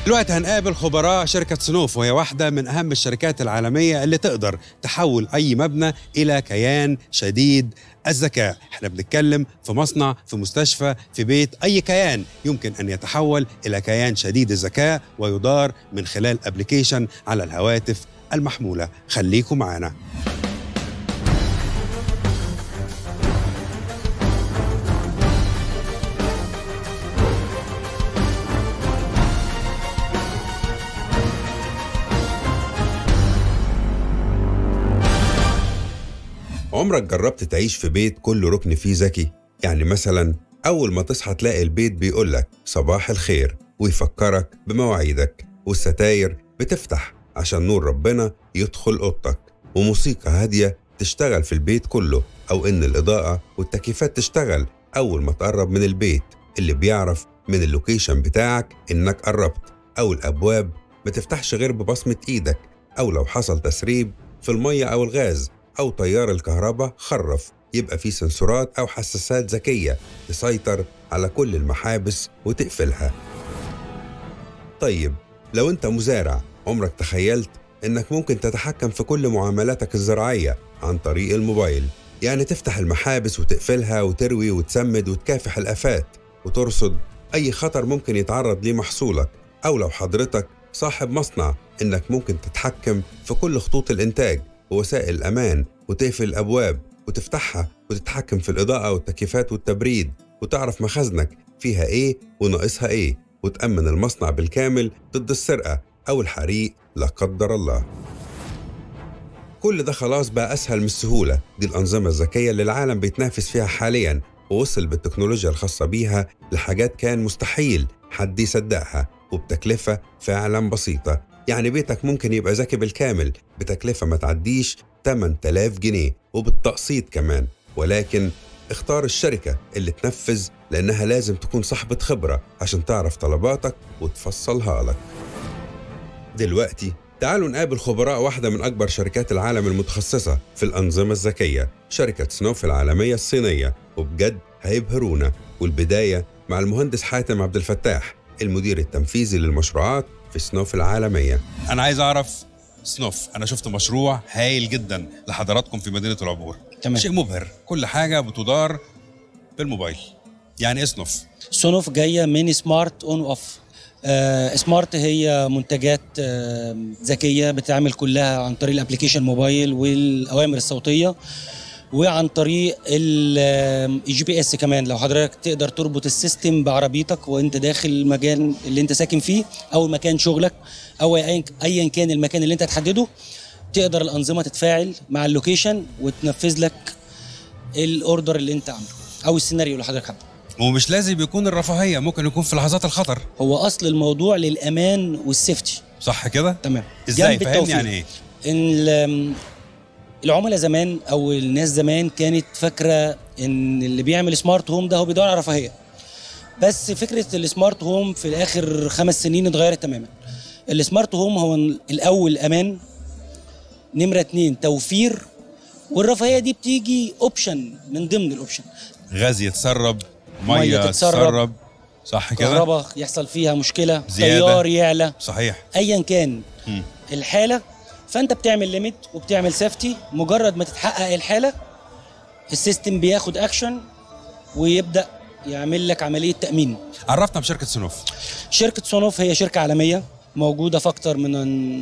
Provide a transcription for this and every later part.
دلوقتي هنقابل خبراء شركة سنوف وهي واحدة من أهم الشركات العالمية اللي تقدر تحول أي مبنى إلى كيان شديد الذكاء احنا بنتكلم في مصنع في مستشفى في بيت أي كيان يمكن أن يتحول إلى كيان شديد الذكاء ويدار من خلال ابلكيشن على الهواتف المحمولة خليكم معنا عمرك جربت تعيش في بيت كل ركن فيه ذكي؟ يعني مثلا أول ما تصحى تلاقي البيت بيقولك صباح الخير ويفكرك بمواعيدك والستاير بتفتح عشان نور ربنا يدخل أوضتك وموسيقى هادية تشتغل في البيت كله أو إن الإضاءة والتكييفات تشتغل أول ما تقرب من البيت اللي بيعرف من اللوكيشن بتاعك إنك قربت أو الأبواب ما تفتحش غير ببصمة إيدك أو لو حصل تسريب في المية أو الغاز أو تيار الكهرباء خرف يبقى في سنسورات أو حساسات ذكية تسيطر على كل المحابس وتقفلها طيب لو أنت مزارع عمرك تخيلت إنك ممكن تتحكم في كل معاملاتك الزراعية عن طريق الموبايل يعني تفتح المحابس وتقفلها وتروي وتسمد وتكافح الآفات وترصد أي خطر ممكن يتعرض ليه محصولك أو لو حضرتك صاحب مصنع إنك ممكن تتحكم في كل خطوط الإنتاج ووسائل الأمان وتقفل الأبواب وتفتحها وتتحكم في الإضاءة والتكييفات والتبريد وتعرف مخازنك فيها إيه وناقصها إيه وتأمن المصنع بالكامل ضد السرقة أو الحريق لا قدر الله كل ده خلاص بقى أسهل من السهولة دي الأنظمة الذكية اللي العالم بيتنافس فيها حاليا ووصل بالتكنولوجيا الخاصة بيها لحاجات كان مستحيل حد يصدقها وبتكلفة فعلا بسيطة يعني بيتك ممكن يبقى ذكي بالكامل بتكلفة ما تعديش 8000 جنيه وبالتقسيط كمان ولكن اختار الشركة اللي تنفذ لأنها لازم تكون صاحبة خبرة عشان تعرف طلباتك وتفصلها لك دلوقتي تعالوا نقابل خبراء واحدة من أكبر شركات العالم المتخصصة في الأنظمة الذكية شركة سنوف العالمية الصينية وبجد هيبهرونا والبداية مع المهندس حاتم عبد الفتاح المدير التنفيذي للمشروعات في سنوف العالمية أنا عايز أعرف سنوف أنا شفت مشروع هايل جدا لحضراتكم في مدينة العبور تمام. شيء مبهر كل حاجة بتدار بالموبايل يعني إيه سنوف سونوف جايه من سمارت اون اوف آه سمارت هي منتجات آه ذكيه بتعمل كلها عن طريق الابلكيشن موبايل والاوامر الصوتيه وعن طريق الجي بي اس كمان لو حضرتك تقدر تربط السيستم بعربيتك وانت داخل المكان اللي انت ساكن فيه او مكان شغلك او ايا أياً كان المكان اللي انت تحدده تقدر الانظمه تتفاعل مع اللوكيشن وتنفذ لك الاوردر اللي انت عامله او السيناريو اللي حضرتك حابه ومش لازم يكون الرفاهية ممكن يكون في لحظات الخطر هو اصل الموضوع للامان والسيفتي صح كده؟ تمام ازاي جنب فهمني التوفير. يعني ايه؟ ان ال- العملاء زمان او الناس زمان كانت فاكره ان اللي بيعمل سمارت هوم ده هو بيدور على رفاهيه بس فكره السمارت هوم في اخر خمس سنين اتغيرت تماما السمارت هوم هو الاول امان نمره اتنين توفير والرفاهيه دي بتيجي اوبشن من ضمن الاوبشن غاز يتسرب مية ميه تتسرب، تتسرب صح كده؟ كهرباء يحصل فيها مشكله زيادة. تيار يعلى صحيح ايا كان مم. الحاله فانت بتعمل ليميت وبتعمل سيفتي مجرد ما تتحقق الحاله السيستم بياخد اكشن ويبدا يعمل لك عمليه تامين عرفنا بشركة سنوف شركه سونوف هي شركه عالميه موجوده في اكتر من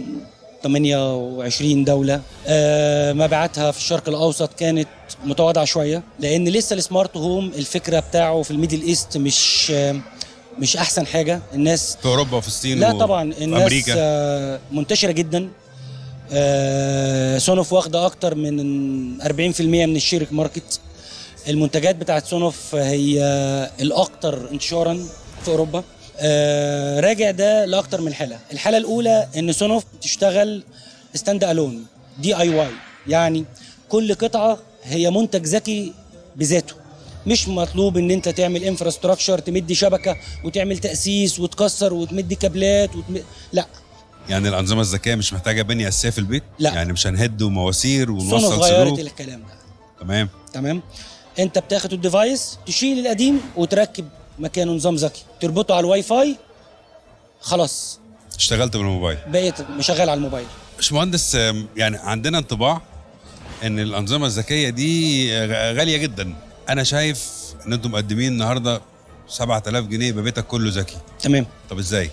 28 دوله آه مبيعاتها في الشرق الاوسط كانت متواضعه شويه لان لسه السمارت هوم الفكره بتاعه في الميدل ايست مش آه مش احسن حاجه الناس في أوروبا وفي الصين لا و- طبعا في الناس أمريكا آه، منتشره جدا آه، سونوف واخده اكتر من 40% من الشيرك ماركت المنتجات بتاعت سونوف هي الاكثر انتشارا في اوروبا آه، راجع ده لاكتر من حاله الحاله الاولى ان سونوف بتشتغل ستاند الون دي اي واي يعني كل قطعه هي منتج ذكي بذاته مش مطلوب ان انت تعمل انفراستراكشر تمدي شبكه وتعمل تاسيس وتكسر وتمدي كابلات وتم... لا يعني الأنظمة الذكية مش محتاجة بنية أساسية في البيت لا. يعني مش هنهد مواسير سونوف ونوصل غيرت سلوك الكلام ده تمام تمام انت بتاخد الديفايس تشيل القديم وتركب مكانه نظام ذكي تربطه على الواي فاي خلاص اشتغلت بالموبايل بقيت مشغل على الموبايل باشمهندس آم، يعني عندنا انطباع ان الانظمه الذكيه دي غ- غاليه جدا انا شايف ان انتم مقدمين النهارده 7000 جنيه يبقى بيتك كله ذكي تمام طب ازاي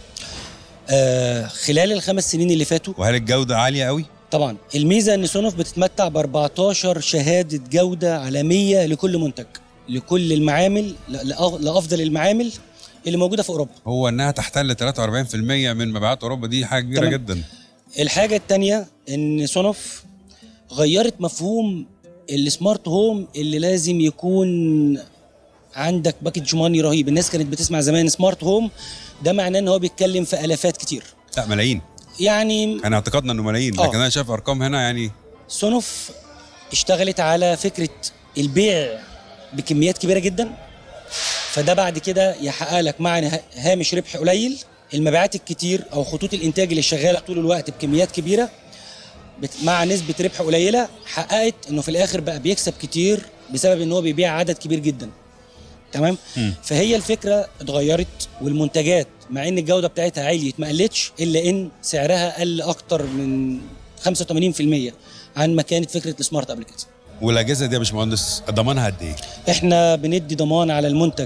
آه خلال الخمس سنين اللي فاتوا وهل الجوده عاليه قوي طبعا الميزه ان سونوف بتتمتع ب 14 شهاده جوده عالميه لكل منتج لكل المعامل ل- لأف- لافضل المعامل اللي موجوده في اوروبا هو انها تحتل 43% من مبيعات اوروبا دي حاجه كبيره تمام. جدا الحاجه الثانيه ان سونوف غيرت مفهوم السمارت هوم اللي لازم يكون عندك باكج ماني رهيب الناس كانت بتسمع زمان سمارت هوم ده معناه ان هو بيتكلم في الافات كتير لا ملايين يعني كان اعتقادنا انه ملايين آه. لكن انا شايف ارقام هنا يعني سونوف اشتغلت على فكره البيع بكميات كبيره جدا فده بعد كده يحقق لك مع نه- هامش ربح قليل المبيعات الكتير او خطوط الانتاج اللي شغاله طول الوقت بكميات كبيره بت- مع نسبه ربح قليله حققت انه في الاخر بقى بيكسب كتير بسبب ان هو بيبيع عدد كبير جدا تمام مم. فهي الفكره اتغيرت والمنتجات مع ان الجوده بتاعتها عليت ما قلتش الا ان سعرها قل اكتر من 85% عن ما كانت فكره السمارت قبل كده والاجهزه دي يا باشمهندس ضمانها قد ايه؟ احنا بندي ضمان على المنتج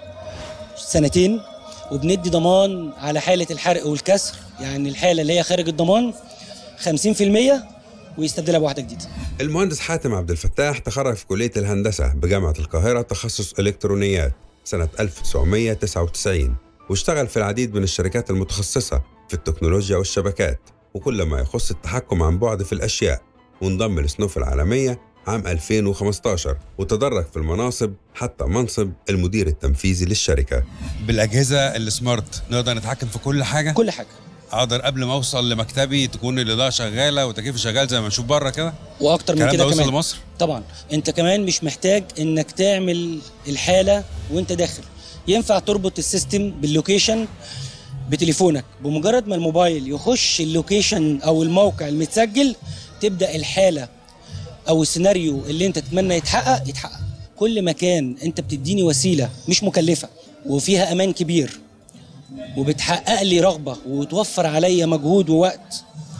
سنتين وبندي ضمان على حاله الحرق والكسر يعني الحاله اللي هي خارج الضمان 50% ويستبدلها بواحده جديده المهندس حاتم عبد الفتاح تخرج في كلية الهندسة بجامعة القاهرة تخصص إلكترونيات سنة 1999 واشتغل في العديد من الشركات المتخصصة في التكنولوجيا والشبكات وكل ما يخص التحكم عن بعد في الأشياء وانضم لسنوف العالمية عام 2015 وتدرج في المناصب حتى منصب المدير التنفيذي للشركة بالاجهزه السمارت نقدر نتحكم في كل حاجه كل حاجه اقدر قبل ما اوصل لمكتبي تكون الاضاءه شغاله وتكييف شغال زي ما نشوف بره كده واكتر من الكلام ده كده وصل كمان لمصر طبعا انت كمان مش محتاج انك تعمل الحاله وانت داخل ينفع تربط السيستم باللوكيشن بتليفونك بمجرد ما الموبايل يخش اللوكيشن او الموقع المتسجل تبدا الحاله او السيناريو اللي انت تتمنى يتحقق يتحقق كل ما كان انت بتديني وسيله مش مكلفه وفيها امان كبير وبتحقق لي رغبه وتوفر عليا مجهود ووقت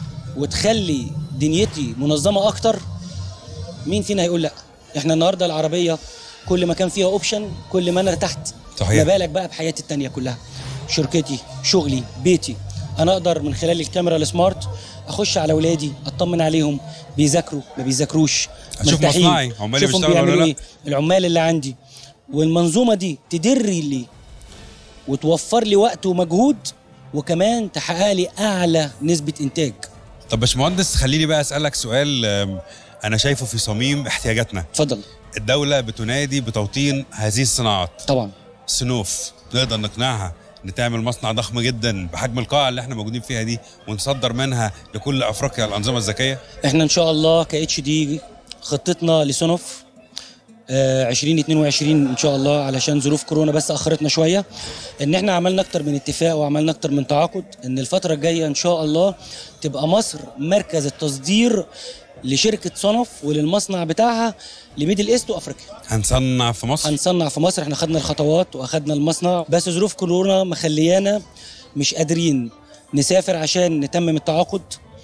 وتخلي دنيتي منظمه اكتر مين فينا هيقول لا احنا النهارده العربيه كل ما كان فيها اوبشن كل ما انا ارتحت صحيح. ما بالك بقى بحياتي التانية كلها شركتي شغلي بيتي انا اقدر من خلال الكاميرا السمارت اخش على اولادي اطمن عليهم بيذاكروا ما بيذاكروش أشوف مرتاحين، مصنعي، عمالي شوفهم بيشتغلوا ولا بيعملوا لا. ايه العمال اللي عندي والمنظومه دي تدر لي وتوفر لي وقت ومجهود وكمان تحقق لي اعلى نسبه انتاج طب باشمهندس خليني بقى اسالك سؤال آم، انا شايفه في صميم احتياجاتنا اتفضل الدوله بتنادي بتوطين هذه الصناعات طبعا سنوف نقدر نقنعها ان تعمل مصنع ضخم جدا بحجم القاعه اللي احنا موجودين فيها دي ونصدر منها لكل افريقيا الانظمه الذكيه احنا ان شاء الله ك اتش دي خطتنا لسونوف آه، 2022 ان شاء الله علشان ظروف كورونا بس اخرتنا شويه ان احنا عملنا اكتر من اتفاق وعملنا اكتر من تعاقد ان الفتره الجايه ان شاء الله تبقى مصر مركز التصدير لشركه صنف وللمصنع بتاعها لميدل ايست وافريقيا هنصنع في مصر هنصنع في مصر احنا خدنا الخطوات واخدنا المصنع بس ظروف كورونا مخليانا مش قادرين نسافر عشان نتمم التعاقد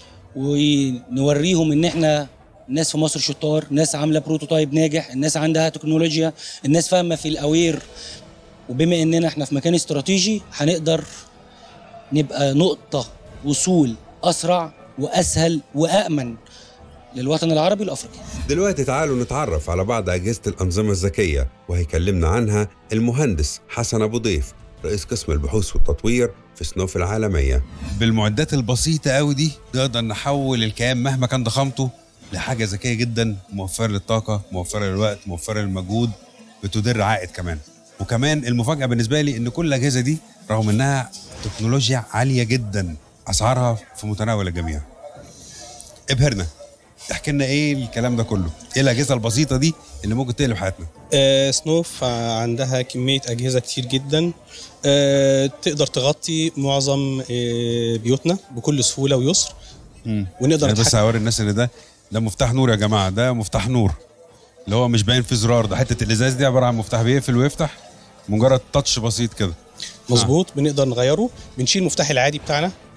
ونوريهم ان احنا ناس في مصر شطار ناس عامله بروتوتايب ناجح الناس عندها تكنولوجيا الناس فاهمه في الاوير وبما اننا احنا في مكان استراتيجي هنقدر نبقى نقطه وصول اسرع واسهل وامن للوطن العربي والافريقي دلوقتي تعالوا نتعرف على بعض أجهزة الأنظمة الذكية وهيكلمنا عنها المهندس حسن أبو ضيف رئيس قسم البحوث والتطوير في سنوف العالمية بالمعدات البسيطه قوي دي نقدر نحول الكيان مهما كان ضخامته لحاجه ذكيه جدا موفره للطاقه موفره للوقت موفره للمجهود بتدر عائد كمان وكمان المفاجاه بالنسبه لي ان كل الاجهزه دي رغم انها تكنولوجيا عاليه جدا اسعارها في متناول الجميع ابهرنا احكي لنا ايه الكلام ده كله ايه الاجهزه البسيطه دي اللي ممكن تقلب حياتنا آه، سنوف عندها كمية أجهزة كتير جدا آه، تقدر تغطي معظم آه، بيوتنا بكل سهولة ويسر ونقدر انا بس نتحكم هوري الناس ان ده ده مفتاح نور يا جماعه ده مفتاح نور اللي هو مش باين في زرار ده حته الازاز دي عباره عن مفتاح بيقفل ويفتح مجرد تاتش بسيط كده مظبوط بنقدر نغيره بنشيل المفتاح العادي بتاعنا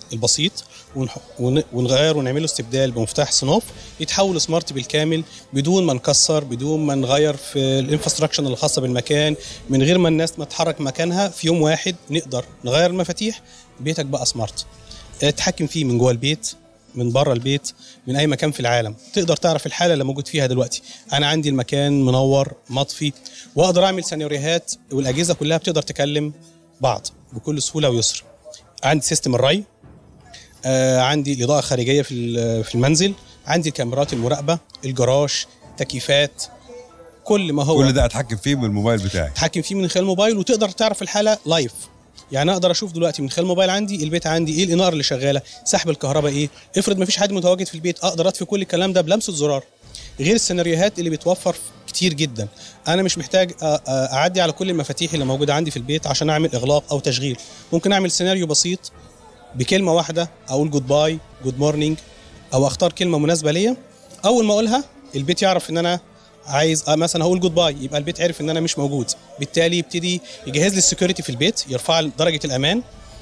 البسيط ونح- ون- ونغير ونعمله استبدال بمفتاح صنوف يتحول سمارت بالكامل بدون ما نكسر بدون ما نغير في الانفراستراكشن الخاصه بالمكان من غير ما الناس ما تتحرك مكانها في يوم واحد نقدر نغير المفاتيح بيتك بقى سمارت اه، تتحكم فيه من جوه البيت من بره البيت من اي مكان في العالم تقدر تعرف الحاله اللي موجود فيها دلوقتي انا عندي المكان منور مطفي واقدر اعمل سيناريوهات والاجهزه كلها بتقدر تكلم بعض بكل سهوله ويسر عندي سيستم الري آه عندي الاضاءه الخارجيه في ال- في المنزل عندي الكاميرات المراقبه الجراج تكييفات كل ما هو كل ده اتحكم فيه بالموبايل بتاعي تتحكم فيه من خلال الموبايل وتقدر تعرف الحاله لايف يعني اقدر اشوف دلوقتي من خلال الموبايل عندي البيت عندي ايه الاناره اللي شغاله سحب الكهرباء ايه افرض ما فيش حد متواجد في البيت اقدر اطفي كل الكلام ده بلمسه زرار غير السيناريوهات اللي بتوفر كتير جدا انا مش محتاج أ- أ- اعدي على كل المفاتيح اللي موجوده عندي في البيت عشان اعمل اغلاق او تشغيل ممكن اعمل سيناريو بسيط بكلمه واحده اقول جود باي جود مورنينج او اختار كلمه مناسبه ليا اول ما اقولها البيت يعرف ان انا عايز آه مثلا هقول جود باي يبقى البيت عرف ان انا مش موجود بالتالي يبتدي يجهز لي السكيورتي في البيت يرفع لي درجه الامان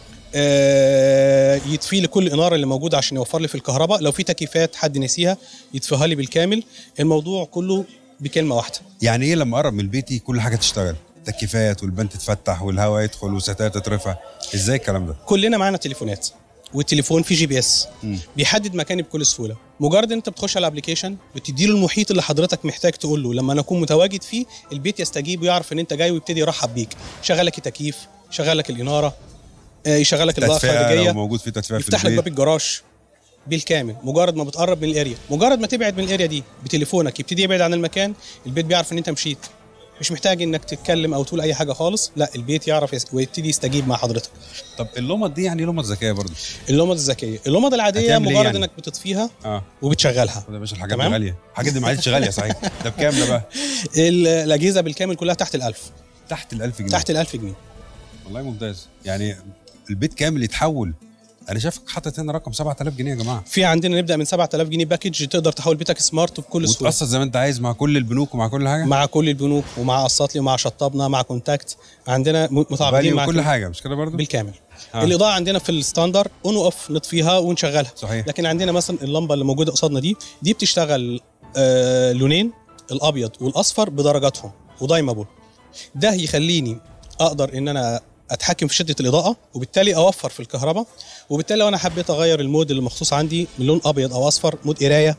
آه، يطفي لي كل الاناره اللي موجوده عشان يوفر لي في الكهرباء لو في تكييفات حد نسيها يطفيها لي بالكامل الموضوع كله بكلمه واحده يعني ايه لما اقرب من بيتي كل حاجه تشتغل تكييفات والبان تتفتح والهواء يدخل والستاير تترفع ازاي الكلام ده كلنا معانا تليفونات والتليفون فيه جي بي اس مم. بيحدد مكاني بكل سهوله مجرد ان انت بتخش على الابلكيشن بتدي له المحيط اللي حضرتك محتاج تقول له لما انا اكون متواجد فيه البيت يستجيب ويعرف ان انت جاي ويبتدي يرحب بيك يشغل لك التكييف يشغل لك الاناره آه، يشغل لك الاضاءه تدفئه لو الخارجيه موجود في تدفئه في يفتح لك باب البيت الجراج بالكامل مجرد ما بتقرب من الاريا مجرد ما تبعد من الاريا دي بتليفونك يبتدي يبعد عن المكان البيت بيعرف ان انت مشيت مش محتاج انك تتكلم او تقول اي حاجه خالص لا البيت يعرف يس- ويبتدي يستجيب مع حضرتك طب اللمط دي يعني لمط ذكيه برضه اللمض الذكيه اللمض العاديه هتعمل إيه مجرد يعني؟ انك بتطفيها اه وبتشغلها ده يا باشا الحاجات دي تمام. غاليه الحاجات دي ما عادش غاليه صحيح ده بكام ده بقى ال- الاجهزه بالكامل كلها تحت الألف تحت ال 1000 جنيه تحت الألف جنيه والله ممتاز يعني البيت كامل يتحول انا شايفك حاطط هنا رقم 7000 جنيه يا جماعه في عندنا نبدا من 7000 جنيه باكج تقدر تحول بيتك سمارت بكل سهوله وتقسط زي ما انت عايز مع كل البنوك ومع كل حاجه مع كل البنوك ومع قسط لي ومع شطبنا مع كونتاكت عندنا م- متعاقدين بالي مع وكل كل- حاجه مش كده برضه بالكامل آه. الاضاءه عندنا في الستاندر اون اوف نطفيها ونشغلها صحيح لكن عندنا مثلا اللمبه اللي موجوده قصادنا دي دي بتشتغل آه لونين الابيض والاصفر بدرجاتهم ودايمابل ده يخليني اقدر ان انا اتحكم في شده الاضاءه وبالتالي اوفر في الكهرباء وبالتالي لو انا حبيت اغير المود اللي مخصوص عندي من لون ابيض او اصفر مود قرايه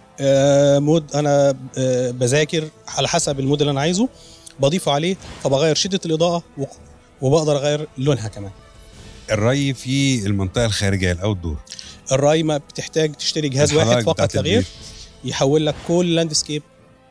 آه مود انا آه بذاكر على حسب المود اللي انا عايزه بضيفه عليه فبغير شده الاضاءه و- وبقدر اغير لونها كمان الري في المنطقه الخارجيه الاوت دور الراي ما بتحتاج تشتري جهاز الحدائق واحد فقط بتاعت لا غير البيت. يحول لك كل لاندسكيب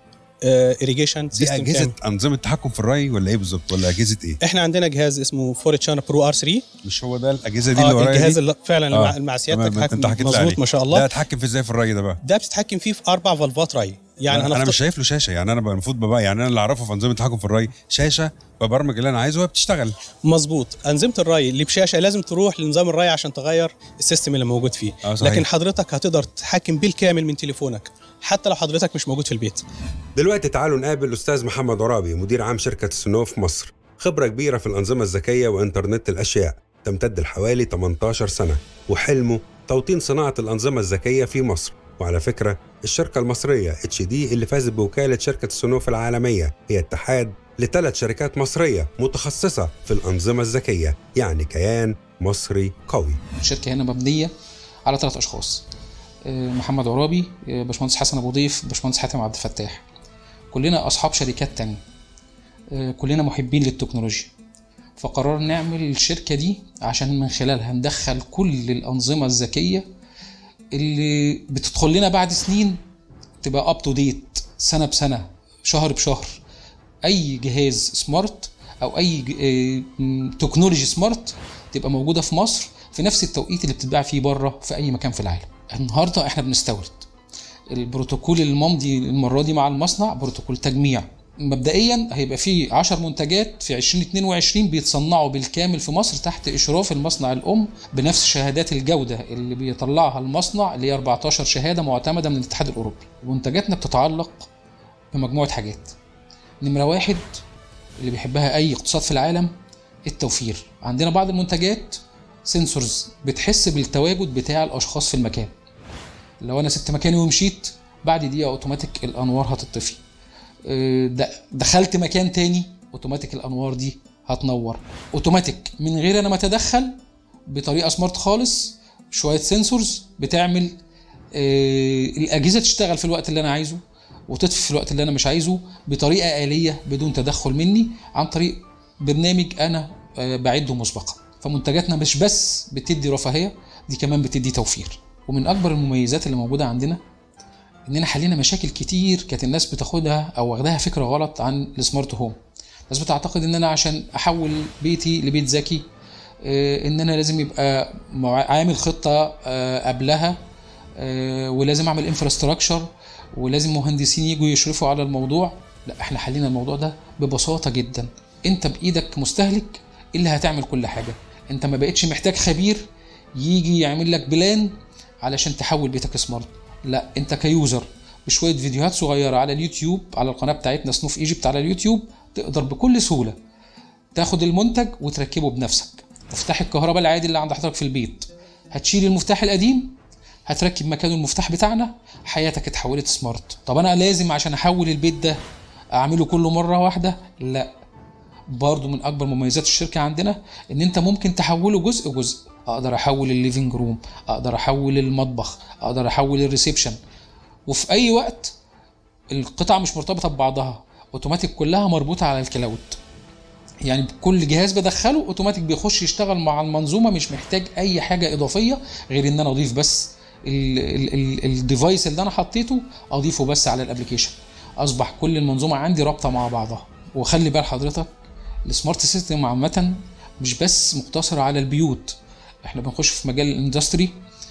اريجيشن دي سيستم اجهزه كامل انظمه تحكم في الري ولا ايه بالظبط ولا اجهزه ايه احنا عندنا جهاز اسمه فورت شانا برو ار 3 مش هو ده الاجهزه دي اللي اه ورايا الجهاز دي اللي فعلا آه. آه. مع تمام، سيادتك ما انت حكيت لي مظبوط عليه. ما شاء ده الله اتحكم في ازاي في الري ده بقى ده بتتحكم فيه في اربع فالفات ري يعني انا, أنا هنفترض- مش شايف له شاشه يعني انا بقى المفروض بقى يعني انا اللي اعرفه في انظمه التحكم في الري شاشه ببرمج اللي انا عايزه وهي بتشتغل مظبوط انظمه الري اللي بشاشه لازم تروح لنظام الري عشان تغير السيستم اللي موجود فيه آه، صحيح. لكن حضرتك هتقدر تتحكم بالكامل من تليفونك حتى لو حضرتك مش موجود في البيت دلوقتي تعالوا نقابل الأستاذ محمد عرابي مدير عام شركة سنوف مصر خبرة كبيرة في الأنظمة الذكية وإنترنت الأشياء تمتد لحوالي 18 سنة وحلمه توطين صناعة الأنظمة الذكية في مصر وعلى فكرة الشركة المصرية اتش دي اللي فازت بوكالة شركة سنوف العالمية هي اتحاد لثلاث شركات مصرية متخصصة في الأنظمة الذكية يعني كيان مصري قوي الشركه هنا مبنيه على ثلاث اشخاص آه، محمد عرابي آه، باشمهندس حسن ابو ضيف باشمهندس حاتم عبد الفتاح كلنا اصحاب شركات تانية آه، كلنا محبين للتكنولوجيا فقررنا نعمل الشركة دي عشان من خلالها ندخل كل الأنظمة الذكية اللي بتدخل لنا بعد سنين تبقى اب تو ديت سنة بسنة شهر بشهر أي جهاز سمارت أو أي ج- آه، م، تكنولوجي سمارت تبقى موجودة في مصر في نفس التوقيت اللي بتتباع فيه بره في أي مكان في العالم النهاردة احنا بنستورد البروتوكول الممضي المرة دي مع المصنع بروتوكول تجميع مبدئيا هيبقى فيه 10 منتجات في 2022 بيتصنعوا بالكامل في مصر تحت اشراف المصنع الام بنفس شهادات الجوده اللي بيطلعها المصنع اللي هي 14 شهاده معتمده من الاتحاد الاوروبي منتجاتنا بتتعلق بمجموعه حاجات نمره واحد اللي بيحبها اي اقتصاد في العالم التوفير عندنا بعض المنتجات سنسورز بتحس بالتواجد بتاع الاشخاص في المكان لو انا سبت مكاني ومشيت بعد دقيقه اوتوماتيك الانوار هتطفي آه، د- دخلت مكان تاني اوتوماتيك الانوار دي هتنور اوتوماتيك من غير انا ما اتدخل بطريقه سمارت خالص شويه سنسورز بتعمل آه، الاجهزه تشتغل في الوقت اللي انا عايزه وتطفي في الوقت اللي انا مش عايزه بطريقه آلية بدون تدخل مني عن طريق برنامج انا آه، بعده مسبقا فمنتجاتنا مش بس بتدي رفاهيه دي كمان بتدي توفير ومن اكبر المميزات اللي موجوده عندنا اننا حلينا مشاكل كتير كانت الناس بتاخدها او واخداها فكره غلط عن السمارت هوم الناس بتعتقد ان انا عشان احول بيتي لبيت ذكي آه، ان انا لازم يبقى مع- عامل خطه آه، قبلها آه، ولازم اعمل انفراستراكشر ولازم مهندسين يجوا يشرفوا على الموضوع لا احنا حلينا الموضوع ده ببساطه جدا انت بايدك مستهلك اللي هتعمل كل حاجه انت ما بقتش محتاج خبير يجي يعمل لك بلان علشان تحول بيتك سمارت لا انت كيوزر بشويه فيديوهات صغيره على اليوتيوب على القناه بتاعتنا سنوف ايجيبت على اليوتيوب تقدر بكل سهوله تاخد المنتج وتركبه بنفسك مفتاح الكهرباء العادي اللي عند حضرتك في البيت هتشيل المفتاح القديم هتركب مكانه المفتاح بتاعنا حياتك اتحولت سمارت طب انا لازم عشان احول البيت ده اعمله كله مره واحده لا برضو من اكبر مميزات الشركه عندنا ان انت ممكن تحوله جزء جزء اقدر احول الليفينج روم اقدر احول المطبخ اقدر احول الريسبشن وفي اي وقت القطع مش مرتبطه ببعضها اوتوماتيك كلها مربوطه على الكلاود يعني كل جهاز بدخله اوتوماتيك بيخش يشتغل مع المنظومه مش محتاج اي حاجه اضافيه غير ان انا اضيف بس الديفايس اللي انا حطيته اضيفه بس على الابلكيشن اصبح كل المنظومه عندي رابطه مع بعضها وخلي بال حضرتك السمارت سيستم عامه مش بس مقتصر على البيوت احنا بنخش في مجال الاندستري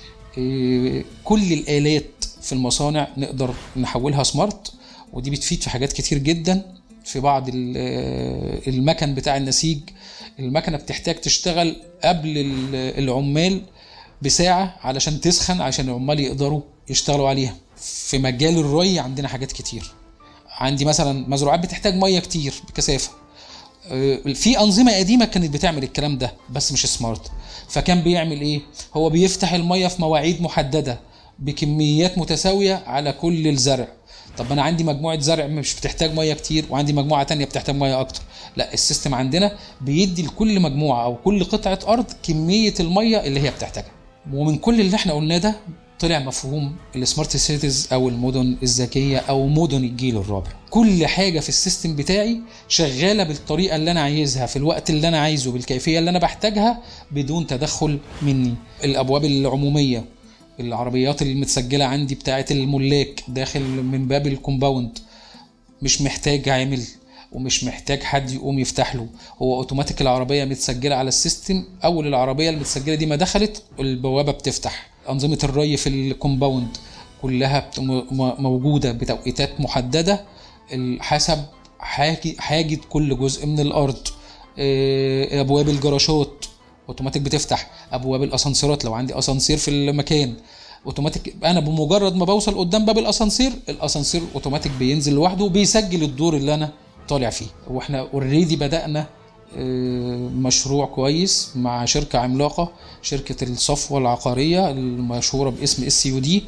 إيه، كل الالات في المصانع نقدر نحولها سمارت ودي بتفيد في حاجات كتير جدا في بعض ال- آه، المكن بتاع النسيج المكنه بتحتاج تشتغل قبل ال- العمال بساعه علشان تسخن عشان العمال يقدروا يشتغلوا عليها في مجال الري عندنا حاجات كتير عندي مثلا مزروعات بتحتاج ميه كتير بكثافه آه، في انظمه قديمه كانت بتعمل الكلام ده بس مش سمارت فكان بيعمل ايه هو بيفتح الميه في مواعيد محدده بكميات متساويه على كل الزرع طب انا عندي مجموعه زرع مش بتحتاج ميه كتير وعندي مجموعه تانية بتحتاج ميه اكتر لا السيستم عندنا بيدي لكل مجموعه او كل قطعه ارض كميه الميه اللي هي بتحتاجها ومن كل اللي احنا قلناه ده طلع مفهوم السمارت سيتيز او المدن الذكيه او مدن الجيل الرابع كل حاجه في السيستم بتاعي شغاله بالطريقه اللي انا عايزها في الوقت اللي انا عايزه بالكيفيه اللي انا بحتاجها بدون تدخل مني الابواب العموميه العربيات المتسجله عندي بتاعه الملاك داخل من باب الكومباوند مش محتاج عامل ومش محتاج حد يقوم يفتح له هو اوتوماتيك العربيه متسجله على السيستم اول العربيه المتسجله دي ما دخلت البوابه بتفتح انظمه الري في الكومباوند كلها بت- م- م- موجوده بتوقيتات محدده ال- حسب حاجه حاجه كل جزء من الارض آه، ابواب الجراشات اوتوماتيك بتفتح ابواب الاسانسيرات لو عندي اسانسير في المكان اوتوماتيك انا بمجرد ما بوصل قدام باب الاسانسير الاسانسير اوتوماتيك بينزل لوحده وبيسجل الدور اللي انا طالع فيه واحنا اوريدي بدانا آه، مشروع كويس مع شركه عملاقه شركه الصفوه العقاريه المشهوره باسم اس يو دي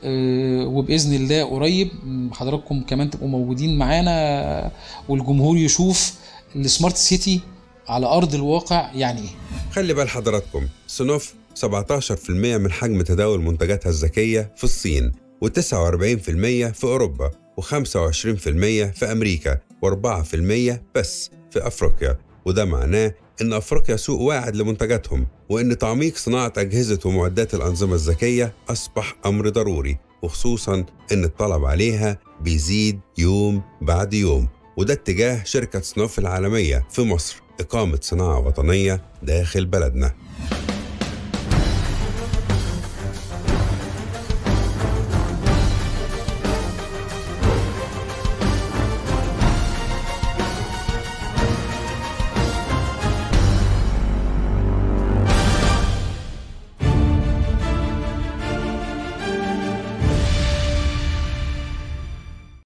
وباذن الله قريب م، حضراتكم كمان تبقوا موجودين معانا والجمهور يشوف السمارت سيتي على ارض الواقع يعني ايه خلي بال حضراتكم سنوف 17% من حجم تداول منتجاتها الذكية في الصين و49% في أوروبا و25% في أمريكا و4% بس في أفريقيا وده معناه إن أفريقيا سوق واعد لمنتجاتهم وإن تعميق صناعة أجهزة ومعدات الأنظمة الذكية أصبح أمر ضروري وخصوصا إن الطلب عليها بيزيد يوم بعد يوم وده اتجاه شركة سنوف العالمية في مصر إقامة صناعة وطنية داخل بلدنا